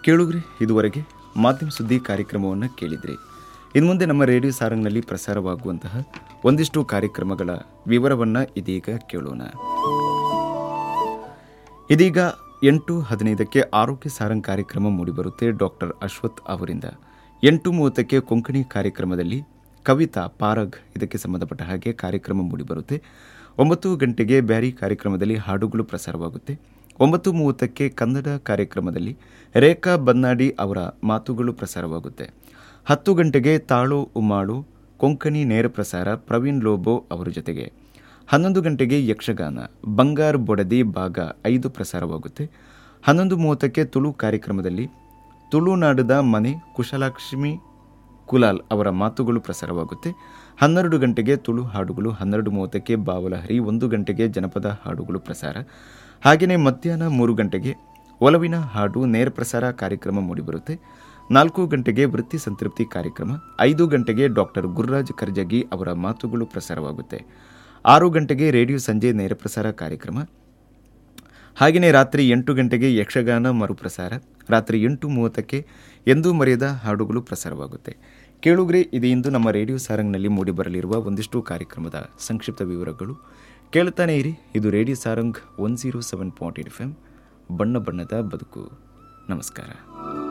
ಕೇಳುಗ್ರಿ ಇದುವರೆಗೆ ಮಾಧ್ಯಮ ಸುದ್ದಿ ಕಾರ್ಯಕ್ರಮವನ್ನು ಕೇಳಿದ್ರಿ ಇನ್ನು ಮುಂದೆ ನಮ್ಮ ರೇಡಿಯೋ ಸಾರಂಗ್ನಲ್ಲಿ ಪ್ರಸಾರವಾಗುವಂತಹ ಒಂದಿಷ್ಟು ಕಾರ್ಯಕ್ರಮಗಳ ವಿವರವನ್ನು ಇದೀಗ ಕೇಳೋಣ ಇದೀಗ ಎಂಟು ಹದಿನೈದಕ್ಕೆ ಆರೋಗ್ಯ ಸಾರಂಗ್ ಕಾರ್ಯಕ್ರಮ ಮೂಡಿಬರುತ್ತೆ ಡಾಕ್ಟರ್ ಅಶ್ವಥ್ ಅವರಿಂದ ಎಂಟು ಮೂವತ್ತಕ್ಕೆ ಕೊಂಕಣಿ ಕಾರ್ಯಕ್ರಮದಲ್ಲಿ ಕವಿತಾ ಪಾರಗ್ ಇದಕ್ಕೆ ಸಂಬಂಧಪಟ್ಟ ಹಾಗೆ ಕಾರ್ಯಕ್ರಮ ಮೂಡಿಬರುತ್ತೆ ಒಂಬತ್ತು ಗಂಟೆಗೆ ಬ್ಯಾರಿ ಕಾರ್ಯಕ್ರಮದಲ್ಲಿ ಹಾಡುಗಳು ಪ್ರಸಾರವಾಗುತ್ತೆ ಒಂಬತ್ತು ಮೂವತ್ತಕ್ಕೆ ಕನ್ನಡ ಕಾರ್ಯಕ್ರಮದಲ್ಲಿ ರೇಖಾ ಬನ್ನಾಡಿ ಅವರ ಮಾತುಗಳು ಪ್ರಸಾರವಾಗುತ್ತೆ ಹತ್ತು ಗಂಟೆಗೆ ತಾಳು ಉಮ್ಮಾಳು ಕೊಂಕಣಿ ನೇರ ಪ್ರಸಾರ ಪ್ರವೀಣ್ ಲೋಬೋ ಅವರ ಜೊತೆಗೆ ಹನ್ನೊಂದು ಗಂಟೆಗೆ ಯಕ್ಷಗಾನ ಬಂಗಾರ್ ಬೊಡದಿ ಭಾಗ ಐದು ಪ್ರಸಾರವಾಗುತ್ತೆ ಹನ್ನೊಂದು ಮೂವತ್ತಕ್ಕೆ ತುಳು ಕಾರ್ಯಕ್ರಮದಲ್ಲಿ ತುಳುನಾಡದ ಮನೆ ಕುಶಲಾಕ್ಷ್ಮಿ ಕುಲಾಲ್ ಅವರ ಮಾತುಗಳು ಪ್ರಸಾರವಾಗುತ್ತೆ ಹನ್ನೆರಡು ಗಂಟೆಗೆ ತುಳು ಹಾಡುಗಳು ಹನ್ನೆರಡು ಮೂವತ್ತಕ್ಕೆ ಬಾವಲಹರಿ ಒಂದು ಗಂಟೆಗೆ ಜನಪದ ಹಾಡುಗಳು ಪ್ರಸಾರ ಹಾಗೆಯೇ ಮಧ್ಯಾಹ್ನ ಮೂರು ಗಂಟೆಗೆ ಒಲವಿನ ಹಾಡು ನೇರ ಪ್ರಸಾರ ಕಾರ್ಯಕ್ರಮ ಮೂಡಿಬರುತ್ತೆ ನಾಲ್ಕು ಗಂಟೆಗೆ ವೃತ್ತಿ ಸಂತೃಪ್ತಿ ಕಾರ್ಯಕ್ರಮ ಐದು ಗಂಟೆಗೆ ಡಾಕ್ಟರ್ ಗುರುರಾಜ್ ಕರ್ಜಗಿ ಅವರ ಮಾತುಗಳು ಪ್ರಸಾರವಾಗುತ್ತೆ ಆರು ಗಂಟೆಗೆ ರೇಡಿಯೋ ಸಂಜೆ ನೇರ ಪ್ರಸಾರ ಕಾರ್ಯಕ್ರಮ ಹಾಗೆಯೇ ರಾತ್ರಿ ಎಂಟು ಗಂಟೆಗೆ ಯಕ್ಷಗಾನ ಮರುಪ್ರಸಾರ ರಾತ್ರಿ ಎಂಟು ಮೂವತ್ತಕ್ಕೆ ಎಂದೂ ಮರೆಯದ ಹಾಡುಗಳು ಪ್ರಸಾರವಾಗುತ್ತೆ ಕೇಳುಗ್ರೆ ಇದು ಇಂದು ನಮ್ಮ ರೇಡಿಯೋ ಸಾರಂಗ್ನಲ್ಲಿ ಮೂಡಿಬರಲಿರುವ ಒಂದಿಷ್ಟು ಕಾರ್ಯಕ್ರಮದ ಸಂಕ್ಷಿಪ್ತ ವಿವರಗಳು ಕೇಳ್ತಾನೆ ಇರಿ ಇದು radio Sarang one zero seven point eight F M ಬಣ್ಣ ಬಣ್ಣದ ಬದುಕು ನಮಸ್ಕಾರ